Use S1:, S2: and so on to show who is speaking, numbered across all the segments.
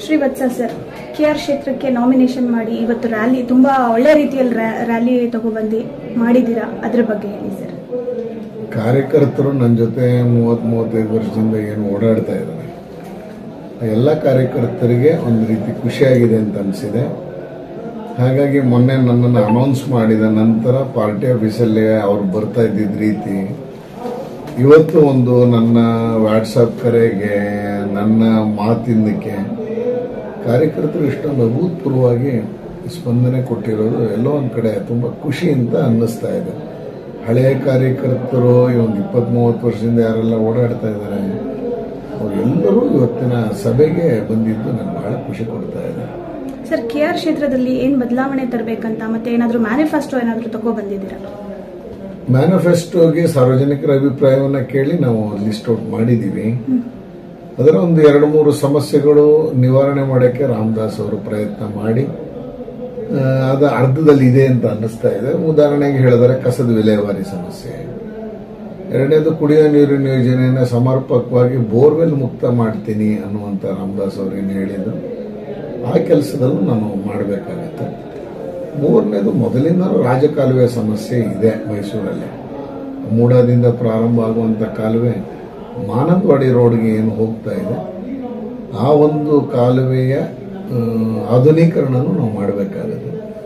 S1: Srivatsa sir K R ಕ್ಷೇತ್ರಕ್ಕೆ nomination ಮಾಡಿ ಇವತ್ತು ರ್ಯಾಲಿ ತುಂಬಾ ಒಳ್ಳೆ ರೀತಿಯಲ್ಲಿ ರ್ಯಾಲಿ ತಗೊಬಂದು ಮಾಡಿದ್ದೀರಾ ಅದ್ರ ಬಗ್ಗೆ ಹೇಳಿ ಸರ್
S2: ಕಾರ್ಯಕರ್ತರು ನನ್ನ ಜೊತೆ ಮೂವತ್ತ್ ಮೂವತ್ತೈದು ವರ್ಷದಿಂದ ಏನು ಓಡಾಡ್ತಾ ಇದ್ದಾರೆ ಆ ಎಲ್ಲ ಕಾರ್ಯಕರ್ತರಿಗೆ ಒಂದು ರೀತಿ ಖುಷಿಯಾಗಿದೆ ಅಂತ ಅನಿಸಿದೆ ಹಾಗಾಗಿ ಮೊನ್ನೆ ನನ್ನನ್ನು ಅನೌನ್ಸ್ ಮಾಡಿದ ನಂತರ ಪಾರ್ಟಿ ಆಫೀಸಲ್ಲಿ ಅವ್ರು ಬರ್ತಾ ಇದ್ದಿದ್ದ ರೀತಿ ಇವತ್ತು ಒಂದು ನನ್ನ ವಾಟ್ಸಪ್ ಕರೆಗೆ ನನ್ನ ಮಾತಿಂದಕ್ಕೆ ಕಾರ್ಯಕರ್ತರು ಇಷ್ಟೊಂದು ಅಭೂತಪೂರ್ವವಾಗಿ ಸ್ಪಂದನೆ ಕೊಟ್ಟಿರೋದು ಎಲ್ಲೋ ಒಂದು ಕಡೆ ತುಂಬ ಖುಷಿ ಅಂತ ಅನ್ನಿಸ್ತಾ ಇದೆ ಹಳೆಯ ಕಾರ್ಯಕರ್ತರು ಒಂದು ಇಪ್ಪತ್ತ್ ಮೂವತ್ತು ವರ್ಷದಿಂದ ಯಾರೆಲ್ಲ ಓಡಾಡ್ತಾ ಇದ್ದಾರೆ ಅವರೆಲ್ಲರೂ ಇವತ್ತಿನ ಸಭೆಗೆ ಬಂದಿದ್ದು ನನಗೆ ಬಹಳ ಖುಷಿ ಕೊಡ್ತಾ ಇದೆ
S1: ಸರ್ ಕೆ ಆರ್ ಕ್ಷೇತ್ರದಲ್ಲಿ ಏನ್ ಬದಲಾವಣೆ ತರಬೇಕಂತ ಮತ್ತೆ ಏನಾದರೂ ಮ್ಯಾನಿಫೆಸ್ಟೋ ಏನಾದರೂ ತಗೋ ಬಂದಿದ್ದೀರಾ
S2: ಮ್ಯಾನಿಫೆಸ್ಟೋಗೆ ಸಾರ್ವಜನಿಕರ ಅಭಿಪ್ರಾಯವನ್ನ ಕೇಳಿ ನಾವು ಲಿಸ್ಟ್ ಔಟ್ ಮಾಡಿದ್ದೀವಿ ಅದರ ಒಂದು ಎರಡು ಮೂರು ಸಮಸ್ಯೆಗಳು ನಿವಾರಣೆ ಮಾಡೋಕ್ಕೆ ರಾಮದಾಸ್ ಅವರು ಪ್ರಯತ್ನ ಮಾಡಿ ಆ, ಅದು ಅರ್ಧದಲ್ಲಿ ಇದೆ ಅಂತ ಅನ್ನಿಸ್ತಾ ಇದೆ ಉದಾಹರಣೆಗೆ ಹೇಳಿದರೆ ಕಸದ ವಿಲೇವಾರಿ ಸಮಸ್ಯೆ ಎರಡನೇದು ಕುಡಿಯೋ ನೀರಿನ ಯೋಜನೆಯನ್ನು ಸಮರ್ಪಕವಾಗಿ ಬೋರ್ವೆಲ್ ಮುಕ್ತ ಮಾಡ್ತೀನಿ ಅನ್ನುವಂಥ ರಾಮದಾಸ್ ಅವರು ಏನು ಹೇಳಿದ್ರು ಆ ಕೆಲಸದಲ್ಲೂ ನಾನು ಮಾಡಬೇಕಾಗತ್ತೆ ಮೂರನೇದು ಮೊದಲಿಂದಲೂ ರಾಜಕಾಲುವೆ ಸಮಸ್ಯೆ ಇದೆ ಮೈಸೂರಲ್ಲಿ ಮೂಡಾದಿಂದ ಪ್ರಾರಂಭ ಆಗುವಂಥ ಕಾಲುವೆ ಮಾನಂದವಾಡಿ ರೋಡ್ಗೆ ಏನು ಹೋಗ್ತಾ ಇದೆ ಆ ಒಂದು ಕಾಲುವೆಯ ಆ, ಆಧುನೀಕರಣನೂ ನಾವು ಮಾಡಬೇಕಾಗುತ್ತೆ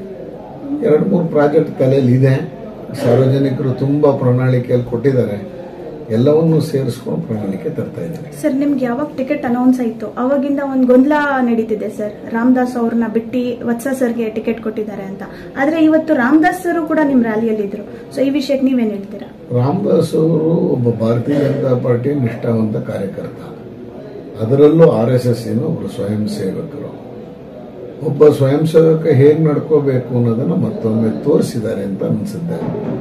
S2: ಎರಡು ಮೂರು ಪ್ರಾಜೆಕ್ಟ್ ತಲೆಯಲ್ಲಿ ಇದೆ ಸಾರ್ವಜನಿಕರು ತುಂಬ ಪ್ರಣಾಳಿಕೆಯಲ್ಲಿ ಕೊಟ್ಟಿದ್ದಾರೆ ಎಲ್ಲವನ್ನೂ ಸೇರಿಸ್ಕೊಂಡು ಪ್ರಣಾಳಿಕೆ ತರ್ತಾ ಇದ್ದಾರೆ
S1: ಸರ್ ನಿಮ್ಗೆ ಯಾವಾಗ ಟಿಕೆಟ್ ಅನೌನ್ಸ್ ಆಯಿತು ಅವಾಗಿಂದ ಒಂದು ಗೊಂದಲ ನಡೀತಿದೆ ಸರ್ ರಾಮದಾಸ್ ಅವ್ರನ್ನ ಬಿಟ್ಟು ವತ್ಸ ಸರ್ಗೆ ಟಿಕೆಟ್ ಕೊಟ್ಟಿದ್ದಾರೆ ಅಂತ ಆದ್ರೆ ಇವತ್ತು ರಾಮದಾಸ್ ಸರ್ ಕೂಡ ನಿಮ್ ರ್ಯಾಲಿಯಲ್ಲಿ ಇದ್ರು ಸೊ ಈ ವಿಷಯಕ್ಕೆ ನೀವೇನ್ ಹೇಳ್ತೀರಾ
S2: ರಾಮದಾಸ್ ಅವರು ಒಬ್ಬ ಭಾರತೀಯ ಜನತಾ ಪಾರ್ಟಿ ನಿಷ್ಠಾವಂತ ಕಾರ್ಯಕರ್ತ ಅದರಲ್ಲೂ ಆರ್ ಎಸ್ ಎಸ್ ಒಬ್ಬರು ಸ್ವಯಂ ಸೇವಕರು ಒಬ್ಬ ಸ್ವಯಂ ಸೇವಕ ಹೇಗೆ ನಡ್ಕೋಬೇಕು ಅನ್ನೋದನ್ನ ಮತ್ತೊಮ್ಮೆ ತೋರಿಸಿದ್ದಾರೆ ಅಂತ ಅನಿಸುತ್ತೆ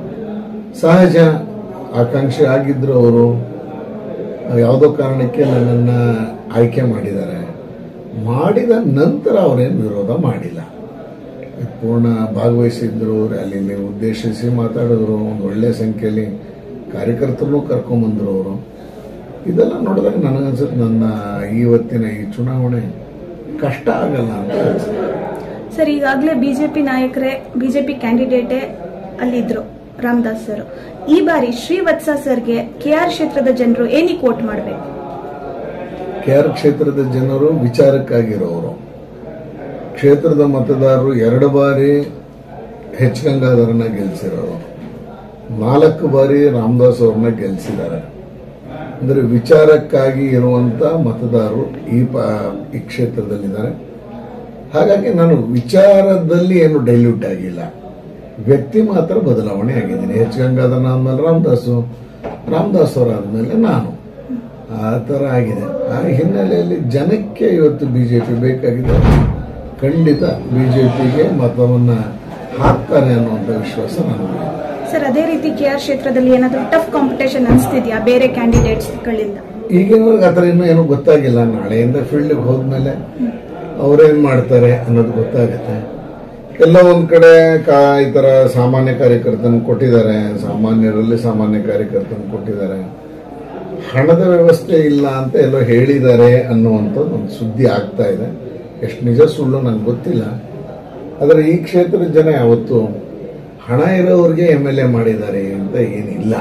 S2: ಸಹಜ ಆಕಾಂಕ್ಷಿ ಆಗಿದ್ರು ಅವರು ಯಾವುದೋ ಕಾರಣಕ್ಕೆ ನನ್ನನ್ನ ಆಯ್ಕೆ ಮಾಡಿದ್ದಾರೆ ಮಾಡಿದ ನಂತರ ಅವರೇನು ವಿರೋಧ ಮಾಡಿಲ್ಲ ಪೂರ್ಣ ಭಾಗವಹಿಸಿದ್ರು ರ್ಯಾಲಿಲಿ ಉದ್ದೇಶಿಸಿ ಮಾತಾಡಿದ್ರು ಒಂದು ಒಳ್ಳೆ ಸಂಖ್ಯೆಯಲ್ಲಿ ಕಾರ್ಯಕರ್ತರನ್ನು ಕರ್ಕೊಂಬಂದ್ರು ಅವರು ಇದೆಲ್ಲ ನೋಡಿದಾಗ ನನಗನ್ಸುತ್ತೆ ನನ್ನ ಇವತ್ತಿನ ಈ ಚುನಾವಣೆ ಕಷ್ಟ ಆಗಲ್ಲ ಅಂತ ಅನ್ಸುತ್ತೆ
S1: ಸರ್ ಈಗಾಗಲೇ ಬಿಜೆಪಿ ನಾಯಕರೇ ಬಿಜೆಪಿ ಕ್ಯಾಂಡಿಡೇಟೇ ಅಲ್ಲಿದ್ರು ರಾಮದಾಸ್ ಸರ್ ಈ ಬಾರಿ ಶ್ರೀವತ್ಸ ಸರ್ಗೆ ಕೆ ಆರ್ ಕ್ಷೇತ್ರದ ಜನರು ಏನಕ್ಕೆ ವೋಟ್ ಮಾಡಬೇಕು
S2: ಕೆ ಆರ್ ಕ್ಷೇತ್ರದ ಜನರು ವಿಚಾರಕ್ಕಾಗಿರೋರು ಕ್ಷೇತ್ರದ ಮತದಾರರು ಎರಡು ಬಾರಿ ಎಚ್ ಗಂಗಾಧರನ್ನ ಗೆಲ್ಲಿಸಿರೋರು ನಾಲ್ಕು ಬಾರಿ ರಾಮದಾಸ್ ಅವ್ರನ್ನ ಗೆಲ್ಲಿಸಿದ್ದಾರೆ ಅಂದರೆ ವಿಚಾರಕ್ಕಾಗಿ ಇರುವಂತ ಮತದಾರರು ಈ ಪ ಈ ಕ್ಷೇತ್ರದಲ್ಲಿದ್ದಾರೆ ಹಾಗಾಗಿ ನಾನು ವಿಚಾರದಲ್ಲಿ ಏನು ಡೈಲ್ಯೂಟ್ ಆಗಿಲ್ಲ ವ್ಯಕ್ತಿ ಮಾತ್ರ ಬದಲಾವಣೆ ಆಗಿದ್ದೀನಿ ಎಚ್ ಗಂಗಾಧರನ ಆದ್ಮೇಲೆ ರಾಮದಾಸು ರಾಮದಾಸ್ ಅವರಾದ್ಮೇಲೆ ನಾನು ಆ ಥರ ಆಗಿದೆ ಆ ಹಿನ್ನೆಲೆಯಲ್ಲಿ ಜನಕ್ಕೆ ಇವತ್ತು ಬಿಜೆಪಿ ಬೇಕಾಗಿದೆ ಖಂಡಿತ ಬಿಜೆಪಿಗೆ ಮತವನ್ನ ಹಾಕ್ತಾರೆ ಅನ್ನುವಂಥ ವಿಶ್ವಾಸ ನನಗೆ
S1: ಸರ್ ಅದೇ ರೀತಿ ಕೆ ಆರ್ ಕ್ಷೇತ್ರದಲ್ಲಿ ಏನಾದರೂ ಟಫ್ ಕಾಂಪಿಟೇಷನ್ ಅನಿಸ್ತಿದ್ಯಾ ಬೇರೆ ಕ್ಯಾಂಡಿಡೇಟ್ಸ್ಗಳಿಂದ
S2: ಈಗಿನವರೆಗೆ ಆ ಥರ ಇನ್ನೂ ಏನೂ ಗೊತ್ತಾಗಿಲ್ಲ ನಾಳೆಯಿಂದ ಫೀಲ್ಡ್ಗೆ ಹೋದ್ಮೇಲೆ ಅವ್ರೇನ್ ಮಾಡ್ತಾರೆ ಅನ್ನೋದು ಗೊತ್ತಾಗುತ್ತೆ ಎಲ್ಲ ಒಂದ್ ಕಡೆ ಕಾ ಈ ತರ ಸಾಮಾನ್ಯ ಕಾರ್ಯಕರ್ತನ ಕೊಟ್ಟಿದ್ದಾರೆ ಸಾಮಾನ್ಯರಲ್ಲಿ ಸಾಮಾನ್ಯ ಕಾರ್ಯಕರ್ತನ ಕೊಟ್ಟಿದ್ದಾರೆ ಹಣದ ವ್ಯವಸ್ಥೆ ಇಲ್ಲ ಅಂತ ಎಲ್ಲೋ ಹೇಳಿದ್ದಾರೆ ಅನ್ನುವಂಥದ್ದು ಒಂದು ಸುದ್ದಿ ಆಗ್ತಾ ಇದೆ ಎಷ್ಟು ನಿಜ ಸುಳ್ಳು ನಂಗೆ ಗೊತ್ತಿಲ್ಲ ಆದರೆ ಈ ಕ್ಷೇತ್ರದ ಜನ ಯಾವತ್ತು ಹಣ ಇರೋರಿಗೆ ಎಮ್ ಎಲ್ ಎ ಮಾಡಿದ್ದಾರೆ ಅಂತ ಏನಿಲ್ಲ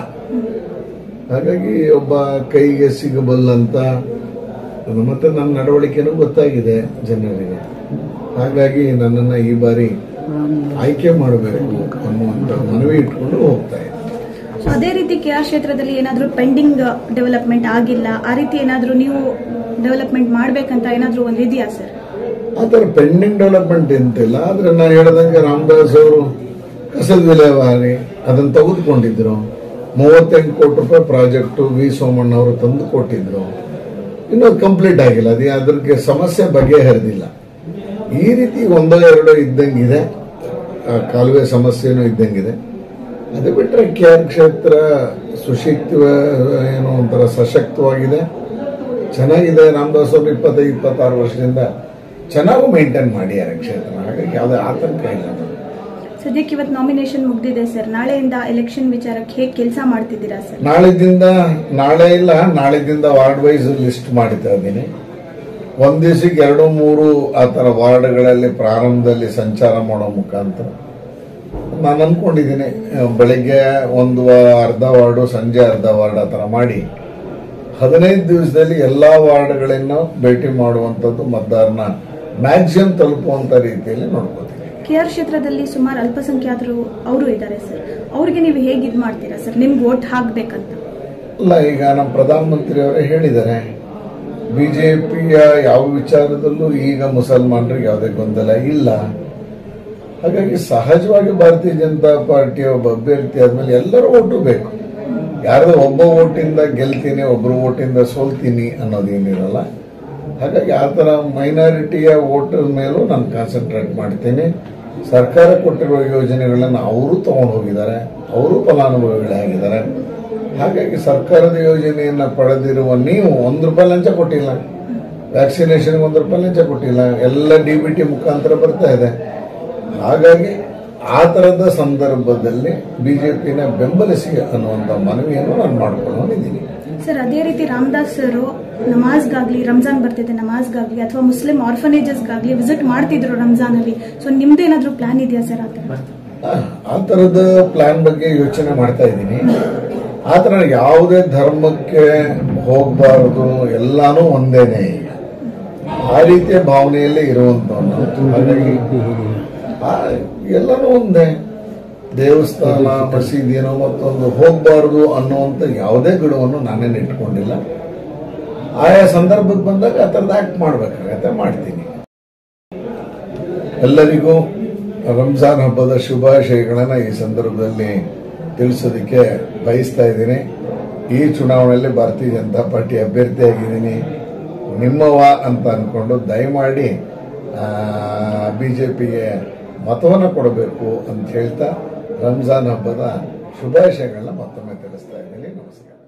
S2: ಹಾಗಾಗಿ ಒಬ್ಬ ಕೈಗೆ ಸಿಗಬಲ್ಲಂತ ಮತ್ತೆ ನನ್ನ ನಡವಳಿಕೆನೂ ಗೊತ್ತಾಗಿದೆ ಜನರಿಗೆ ಹಾಗಾಗಿ ನನ್ನನ್ನು ಈ ಬಾರಿ ಆಯ್ಕೆ ಮಾಡಬೇಕು ಅನ್ನುವಂಥ ಮನವಿ ಇಟ್ಕೊಂಡು ಹೋಗ್ತಾ ಇದ್ದೆ
S1: ಸೊ ಅದೇ ರೀತಿ ಕೆ ಆರ್ ಕ್ಷೇತ್ರದಲ್ಲಿ ಏನಾದರೂ ಪೆಂಡಿಂಗ್ ಡೆವಲಪ್ಮೆಂಟ್ ಆಗಿಲ್ಲ ಆ ರೀತಿ ಏನಾದರೂ ನೀವು ಡೆವಲಪ್ಮೆಂಟ್ ಮಾಡ್ಬೇಕಂತ ಏನಾದರೂ ಒಂದು ಇದೆಯಾ ಸರ್
S2: ಆ ಥರ ಪೆಂಡಿಂಗ್ ಡೆವಲಪ್ಮೆಂಟ್ ಎಂತಿಲ್ಲ ಆದ್ರೆ ನಾನು ಹೇಳ್ದಂಗೆ ರಾಮದಾಸ್ ಅವರು ಕಸದ ವಿಲೇವಾರಿ ಅದನ್ನು ತೆಗೆದುಕೊಂಡಿದ್ರು ಮೂವತ್ತೆಂಟು ಕೋಟಿ ರೂಪಾಯಿ ಪ್ರಾಜೆಕ್ಟು ವಿ ಸೋಮಣ್ಣ ಅವರು ತಂದು ಕೊಟ್ಟಿದ್ರು ಇನ್ನೂ ಕಂಪ್ಲೀಟ್ ಆಗಿಲ್ಲ ಅದೇ ಅದ್ರಿಗೆ ಸಮಸ್ಯೆ ಬಗೆಹರಿದಿಲ್ಲ ಈ ರೀತಿ ಒಂದೋ ಎರಡೋ ಇದ್ದಂಗಿದೆ ಆ ಕಾಲುವೆ ಸಮಸ್ಯೆನೂ ಇದ್ದಂಗಿದೆ ಅದು ಬಿಟ್ಟರೆ ಕೆ ಆರ್ ಕ್ಷೇತ್ರ ಸುಶಿಕ್ತ ಏನೋ ಒಂಥರ ಸಶಕ್ತವಾಗಿದೆ ಚೆನ್ನಾಗಿದೆ ರಾಮದಾಸ್ ಅವರು ಇಪ್ಪತ್ತೈದು ಇಪ್ಪತ್ತಾರು ವರ್ಷದಿಂದ ಚೆನ್ನಾಗೂ ಮೇಂಟೈನ್ ಮಾಡಿದ್ದಾರೆ ಕ್ಷೇತ್ರ ಹಾಗಾಗಿ ಯಾವುದೇ ಆತಂಕ ಇಲ್ಲ ನನಗೆ.
S1: ಸದ್ಯಕ್ಕೆ ಇವತ್ತು ನಾಮಿನೇಷನ್ ಮುಗ್ದಿದೆ ಸರ್ ನಾಳೆಯಿಂದ ಎಲೆಕ್ಷನ್ ವಿಚಾರಕ್ಕೆ ಹೇಗೆ ಕೆಲಸ ಮಾಡ್ತಿದ್ದೀರಾ ಸರ್
S2: ನಾಳೆದಿಂದ ನಾಳೆ ಇಲ್ಲ ನಾಳೆದಿಂದ ವಾರ್ಡ್ ವೈಸ್ ಲಿಸ್ಟ್ ಮಾಡ್ತಾ ಇದ್ದೀನಿ ಒಂದ್ ದಿವಸಕ್ಕೆ ಎರಡು ಮೂರು ಆ ತರ ವಾರ್ಡ್ಗಳಲ್ಲಿ ಪ್ರಾರಂಭದಲ್ಲಿ ಸಂಚಾರ ಮಾಡೋ ಮುಖಾಂತರ ನಾನು ಅನ್ಕೊಂಡಿದ್ದೀನಿ ಆ, ಬೆಳಿಗ್ಗೆ ಒಂದು ವಾ- ಅರ್ಧ ವಾರ್ಡು ಸಂಜೆ ಅರ್ಧ ವಾರ್ಡ್ ಆ ತರ ಮಾಡಿ ಹದಿನೈದು ದಿವಸದಲ್ಲಿ ಎಲ್ಲಾ ವಾರ್ಡ್ಗಳನ್ನು ಭೇಟಿ ಮಾಡುವಂತದ್ದು ಮತದಾರನ ಮ್ಯಾಕ್ಸಿಮಮ್ ತಲುಪುವಂತ ರೀತಿಯಲ್ಲಿ ನೋಡ್ಕೋತೀನಿ
S1: ಕೆ ಆರ್ ಕ್ಷೇತ್ರದಲ್ಲಿ ಸುಮಾರು ಅಲ್ಪಸಂಖ್ಯಾತರು ಅವರು ಇದ್ದಾರೆ ಸರ್ ಅವ್ರಿಗೆ ನೀವು ಹೇಗೆ ಇದು ಮಾಡ್ತೀರಾ ಸರ್ ನಿಮ್ಗೆ ವೋಟ್ ಹಾಕ್ಬೇಕಂತ
S2: ಅಲ್ಲ ಈಗ ನಮ್ಮ ಪ್ರಧಾನಮಂತ್ರಿ ಅವರೇ ಹೇಳಿದ್ದಾರೆ ಬಿಜೆಪಿಯ ಯಾವ ವಿಚಾರದಲ್ಲೂ ಈಗ ಮುಸಲ್ಮಾನರಿಗೆ ಯಾವುದೇ ಗೊಂದಲ ಇಲ್ಲ ಹಾಗಾಗಿ ಸಹಜವಾಗಿ ಭಾರತೀಯ ಜನತಾ ಪಾರ್ಟಿಯ ಒಬ್ಬ ಅಭ್ಯರ್ಥಿ ಆದ್ಮೇಲೆ ಎಲ್ಲರೂ ಓಟು ಬೇಕು ಯಾರ್ದೋ ಒಬ್ಬ ಓಟಿಂದ ಗೆಲ್ತೀನಿ ಒಬ್ರು ಓಟಿಂದ ಸೋಲ್ತೀನಿ ಅನ್ನೋದೇನಿರಲ್ಲ ಹಾಗಾಗಿ ಆ ಥರ ಮೈನಾರಿಟಿಯ ಓಟ್ ಮೇಲೂ ನಾನು ಕಾನ್ಸಂಟ್ರೇಟ್ ಮಾಡ್ತೀನಿ ಸರ್ಕಾರ ಕೊಟ್ಟಿರುವ ಯೋಜನೆಗಳನ್ನು ಅವರು ತಗೊಂಡು ಹೋಗಿದ್ದಾರೆ ಅವರು ಫಲಾನುಭವಿಗಳಾಗಿದ್ದಾರೆ ಹಾಗಾಗಿ ಸರ್ಕಾರದ ಯೋಜನೆಯನ್ನ ಪಡೆದಿರುವ ನೀವು ಒಂದು ರೂಪಾಯಿ ಲಂಚ ಕೊಟ್ಟಿಲ್ಲ ವ್ಯಾಕ್ಸಿನೇಷನ್ ಒಂದು ರೂಪಾಯಿ ಲಂಚ ಕೊಟ್ಟಿಲ್ಲ ಎಲ್ಲ ಡಿ ಬಿ ಟಿ ಮುಖಾಂತರ ಬರ್ತಾ ಇದೆ ಹಾಗಾಗಿ ಆ ತರದ ಸಂದರ್ಭದಲ್ಲಿ ಬಿಜೆಪಿನ ಬೆಂಬಲಿಸಿ ಅನ್ನುವಂಥ ಮನವಿಯನ್ನು ನಾನು ಮಾಡ್ಕೊಂಡಿದ್ದೀನಿ
S1: ಸರ್ ಅದೇ ರೀತಿ ರಾಮದಾಸ್ ಸರ್ ನಮಾಜ್ಗಾಗ್ಲಿ ರಂಜಾನ್ ಬರ್ತಿದೆ ನಮಾಜ್ಗಾಗ್ಲಿ ಅಥವಾ ಮುಸ್ಲಿಂ ಆರ್ಫನೇಜಸ್ಗಾಗ್ಲಿ ವಿಸಿಟ್ ಮಾಡ್ತಿದ್ರು ರಂಜಾನ್ ಅಲ್ಲಿ ಸೊ ನಿಮ್ದೇನಾದ್ರೂ ಪ್ಲಾನ್ ಇದೆಯಾ ಸರ್ ಆ ಥರ
S2: ಆ ಥರದ ಪ್ಲಾನ್ ಬಗ್ಗೆ ಯೋಚನೆ ಮಾಡ್ತಾ ಇದ್ದೀನಿ ಆ ಥರ ಯಾವುದೇ ಧರ್ಮಕ್ಕೆ ಹೋಗಬಾರದು ಎಲ್ಲಾನು ಒಂದೇನೆ ಈಗ ಆ ರೀತಿಯ ಭಾವನೆಯಲ್ಲೇ ಇರುವಂತವನು ಹಾಗಾಗಿ ಆ, ಎಲ್ಲನೂ ಒಂದೇ ದೇವಸ್ಥಾನ ಮಸೀದಿನೋ ಮತ್ತೊಂದು ಹೋಗಬಾರದು ಅನ್ನುವಂಥ ಯಾವುದೇ ಗಡುವನ್ನು ನಾನೇನು ಇಟ್ಕೊಂಡಿಲ್ಲ ಆಯಾ ಸಂದರ್ಭಕ್ಕೆ ಬಂದಾಗ ಆ ಥರದ್ದು ಆಕ್ಟ್ ಮಾಡ್ಬೇಕಾಗತ್ತೆ ಮಾಡ್ತೀನಿ ಎಲ್ಲರಿಗೂ ರಂಜಾನ್ ಹಬ್ಬದ ಶುಭಾಶಯಗಳನ್ನು ಈ ಸಂದರ್ಭದಲ್ಲಿ ತಿಳಿಸೋದಕ್ಕೆ ಬಯಸ್ತಾ ಇದ್ದೀನಿ ಈ ಚುನಾವಣೆಯಲ್ಲಿ ಭಾರತೀಯ ಜನತಾ ಪಾರ್ಟಿ ಅಭ್ಯರ್ಥಿಯಾಗಿದ್ದೀನಿ ನಿಮ್ಮವ ಅಂತ ಅಂದ್ಕೊಂಡು ದಯಮಾಡಿ ಬಿಜೆಪಿಗೆ ಮತವನ್ನು ಕೊಡಬೇಕು ಅಂತ ಹೇಳ್ತಾ ರಂಜಾನ್ ಹಬ್ಬದ ಶುಭಾಶಯಗಳನ್ನ ಮತ್ತೊಮ್ಮೆ ತಿಳಿಸ್ತಾ ಇದ್ದೀನಿ ನಮಸ್ಕಾರ